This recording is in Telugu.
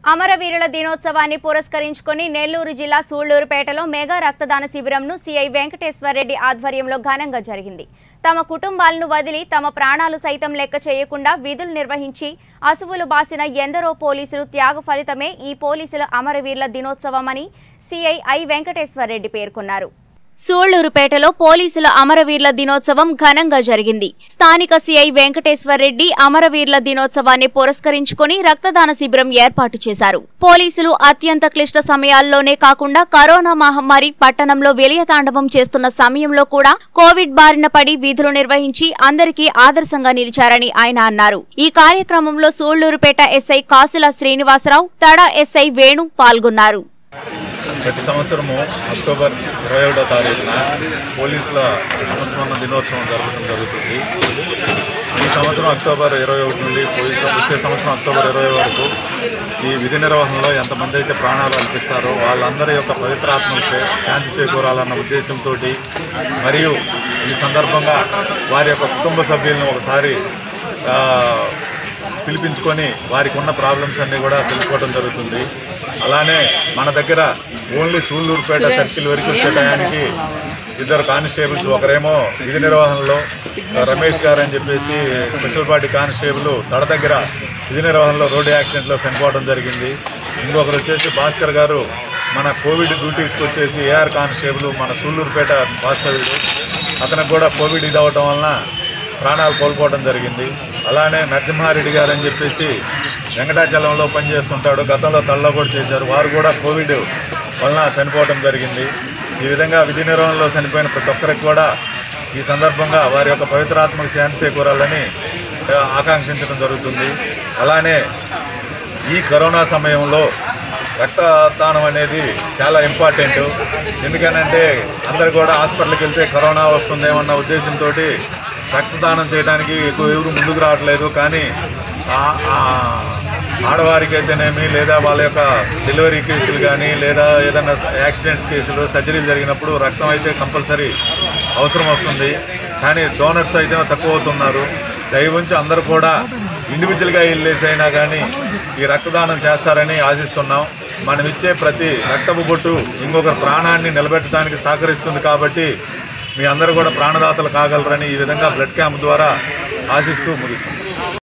అమరవీరుల దినోత్సవాన్ని పురస్కరించుకొని నెల్లూరు జిల్లా సూళ్లూరుపేటలో మెగా రక్తదాన శిబిరంను సిఐ వెంకటేశ్వరరెడ్డి ఆధ్వర్యంలో ఘనంగా జరిగింది తమ కుటుంబాలను వదిలి తమ ప్రాణాలు సైతం లెక్క చేయకుండా విధులు నిర్వహించి అసువులు బాసిన ఎందరో పోలీసులు త్యాగ ఫలితమే ఈ పోలీసుల అమరవీరుల దినోత్సవమని సిఐ ఐ వెంకటేశ్వరరెడ్డి పేర్కొన్నారు సూళ్లూరుపేటలో పోలీసుల అమరవీరుల దినోత్సవం ఘనంగా జరిగింది స్థానిక సిఐ వెంకటేశ్వరరెడ్డి అమరవీరుల దినోత్సవాన్ని పురస్కరించుకొని రక్తదాన శిబిరం ఏర్పాటు చేశారు పోలీసులు అత్యంత క్లిష్ట సమయాల్లోనే కాకుండా కరోనా మహమ్మారి పట్టణంలో వెలియతాండవం చేస్తున్న సమయంలో కూడా కోవిడ్ బారిన పడి విధులు నిర్వహించి అందరికీ ఆదర్శంగా నిలిచారని ఆయన అన్నారు ఈ కార్యక్రమంలో సూళ్లూరుపేట ఎస్ఐ కాసుల శ్రీనివాసరావు తడ ఎస్ఐ వేణు పాల్గొన్నారు ప్రతి సంవత్సరము అక్టోబర్ ఇరవై ఒకటో తారీఖున పోలీసుల సంస్మరణ దినోత్సవం జరగడం జరుగుతుంది ఈ సంవత్సరం అక్టోబర్ ఇరవై ఒకటి నుండి పోయి వచ్చే సంవత్సరం అక్టోబర్ ఇరవై వరకు ఈ విధి నిర్వహణలో ఎంతమంది అయితే ప్రాణాలు అనిపిస్తారో వాళ్ళందరి యొక్క పవిత్రాత్మకు శా- శాంతి చేకూరాలన్న ఉద్దేశంతో మరియు ఈ సందర్భంగా వారి యొక్క కుటుంబ సభ్యులను ఒకసారి ఆ, పిలిపించుకొని వారికి ఉన్న ప్రాబ్లమ్స్ అన్నీ కూడా తెలుసుకోవడం జరుగుతుంది అలానే మన దగ్గర ఓన్లీ సూళ్ళూరుపేట సర్కిల్ వరకు వచ్చే టయానికి ఇద్దరు కానిస్టేబుల్స్ ఒకరేమో విధి నిర్వహణలో ఆ, రమేష్ గారు అని చెప్పేసి స్పెషల్ పార్టీ కానిస్టేబుల్ తడ దగ్గర విధి నిర్వహణలో రోడ్డు యాక్సిడెంట్లో చనిపోవడం జరిగింది ఇంకొకరు వచ్చేసి భాస్కర్ గారు మన కోవిడ్ డ్యూటీస్కి వచ్చేసి ఏఆర్ కానిస్టేబుల్ మన సూళ్ళూరుపేట వాస్తవ్యుడు అతనికి కూడా కోవిడ్ ఇది అవటం వలన ప్రాణాలు కోల్పోవడం జరిగింది అలానే నరసింహారెడ్డి గారు అని చెప్పేసి వెంకటాచలంలో పనిచేస్తుంటాడు గతంలో తల్లో కూడా చేశారు వారు కూడా కోవిడ్ వలన చనిపోవడం జరిగింది ఈ విధంగా విధి నిర్వహణలో చనిపోయిన ప్రతి ఒక్కరికి కూడా ఈ సందర్భంగా వారి యొక్క పవిత్రాత్మక శాంతి చేకూరాలని ఆ, ఆకాంక్షించడం జరుగుతుంది అలానే ఈ కరోనా సమయంలో రక్తదానం అనేది చాలా ఇంపార్టెంట్ ఎందుకనంటే అందరు కూడా హాస్పిటల్కి వెళ్తే కరోనా వస్తుందేమన్న ఉద్దేశంతో రక్తదానం చేయడానికి ఎక్కువ ఎవరు ముందుకు రావట్లేదు కానీ ఆ- ఆ ఆడవారికి అయితేనేమి లేదా వాళ్ళ యొక్క డెలివరీ కేసులు కానీ లేదా ఏదైనా యాక్సిడెంట్స్ కేసులు సర్జరీలు జరిగినప్పుడు రక్తం అయితే కంపల్సరీ అవసరం వస్తుంది కానీ డోనర్స్ అయితే తక్కువ అవుతున్నారు దయవుంచి అందరూ కూడా ఇండివిజువల్గా వెళ్ళేసి అయినా కానీ ఈ రక్తదానం చేస్తారని ఆశిస్తున్నాం మనం ఇచ్చే ప్రతి రక్తపు బొట్టు ఇంకొకరి ప్రాణాన్ని నిలబెట్టడానికి సహకరిస్తుంది కాబట్టి మీ అందరూ కూడా ప్రాణదాతలు కాగలరని ఈ విధంగా బ్లడ్ క్యాంప్ ద్వారా ఆశిస్తూ ముగిస్తుంది